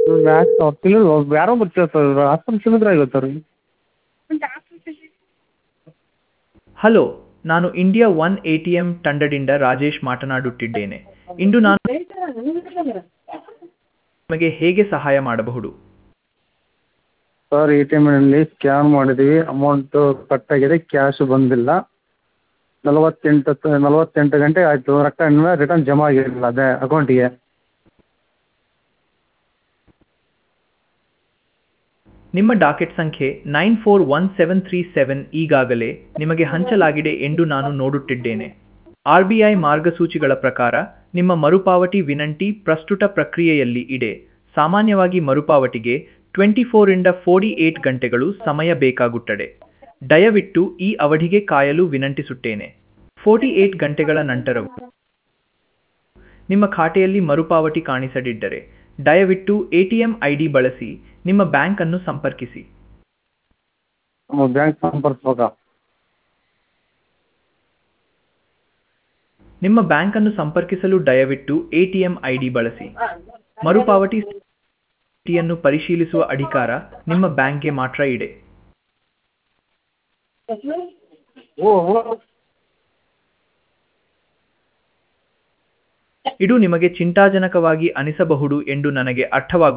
Max ತಿಳಿದು ಯಾರೋ ಬರ್ತಾರೆ ಸರ್ ಹಾಸ್ಟೆಲ್ ಸಿಮಿದ್ರ ಆಗುತ್ತೆ ರೀ ಹಲೋ ನಾನು India one A T M ತಂಡದಿಂದ ರಾಜೇಶ್ ಮಾತನಾಡುತ್ತಿದ್ದೇನೆ ಇಂದು ನಾನು ನಿಮಗೆ ಹೇಗೆ ಸಹಾಯ ಮಾಡಬಹುದು ಸರ್ ಎ ಟಿ ಎಮ್ನಲ್ಲಿ ಸ್ಕ್ಯಾನ್ ಮಾಡಿದ್ದೀವಿ ಅಮೌಂಟು ಕಟ್ಟಾಗಿದೆ ಕ್ಯಾಶ್ ಬಂದಿಲ್ಲ ನಲವತ್ತೆಂಟು ತ ನಲವತ್ತೆಂಟು ಗಂಟೆ ಆಯಿತು ರೊಕ್ಕ ಇನ್ನೂ ರಿಟರ್ನ್ ಜಮಾ ಆಗಿರಲಿಲ್ಲ ಅದೇ ಅಕೌಂಟಿಗೆ ನಿಮ್ಮ ಡಾಕೆಟ್ ಸಂಖ್ಯೆ nine four one seven three seven ಈಗಾಗಲೇ ನಿಮಗೆ ಹಂಚಲಾಗಿದೆ ಎಂದು ನಾನು ನೋಡುತ್ತಿದ್ದೇನೆ ಆರ್ ಬಿ ಐ ಮಾರ್ಗಸೂಚಿಗಳ ಪ್ರಕಾರ ನಿಮ್ಮ ಮರುಪಾವತಿ ವಿನಂತಿ ಪ್ರಸ್ತುತ ಪ್ರಕ್ರಿಯೆಯಲ್ಲಿ ಇದೆ ಸಾಮಾನ್ಯವಾಗಿ ಮರುಪಾವತಿಗೆ ಟ್ವೆಂಟಿ ಫೋರಿಂದ ಫೋರ್ಟಿ ಏಟ್ ಗಂಟೆಗಳು ಸಮಯ ಬೇಕಾಗುತ್ತದೆ ದಯವಿಟ್ಟು ಈ ಅವಧಿಗೆ ಕಾಯಲು ವಿನಂತಿಸುತ್ತೇನೆ ಫೋರ್ಟಿ ಏಟ್ ಗಂಟೆಗಳ ನಂತರವೂ ನಿಮ್ಮ ಖಾತೆಯಲ್ಲಿ ಮರುಪಾವತಿ ಕಾಣಿಸದಿದ್ದರೆ ದಯವಿಟ್ಟು A T M I D ಬಳಸಿ ನಿಮ್ಮ ಬ್ಯಾಂಕನ್ನು ಸಂಪರ್ಕಿಸಿ ನಮ್ಮ ಬ್ಯಾಂಕ್ ಸಂಪರ್ಕಿಸ್ಬೇಕಾ ನಿಮ್ಮ ಬ್ಯಾಂಕನ್ನು ಸಂಪರ್ಕಿಸಲು ದಯವಿಟ್ಟು A T M I D ಬಳಸಿ ಮರುಪಾವತಿ ಸ್ಥಿತಿಯನ್ನು ಪರಿಶೀಲಿಸುವ ಅಧಿಕಾರ ನಿಮ್ಮ ಬ್ಯಾಂಕ್ಗೆ ಮಾತ್ರ ಇದೆ ಓ ಓ ಇದು ನಿಮಗೆ ಚಿಂತಾಜನಕವಾಗಿ ಅನಿಸಬಹುದು ಎಂದು ನನಗೆ ಅರ್ಥವಾಗುತ್ತದೆ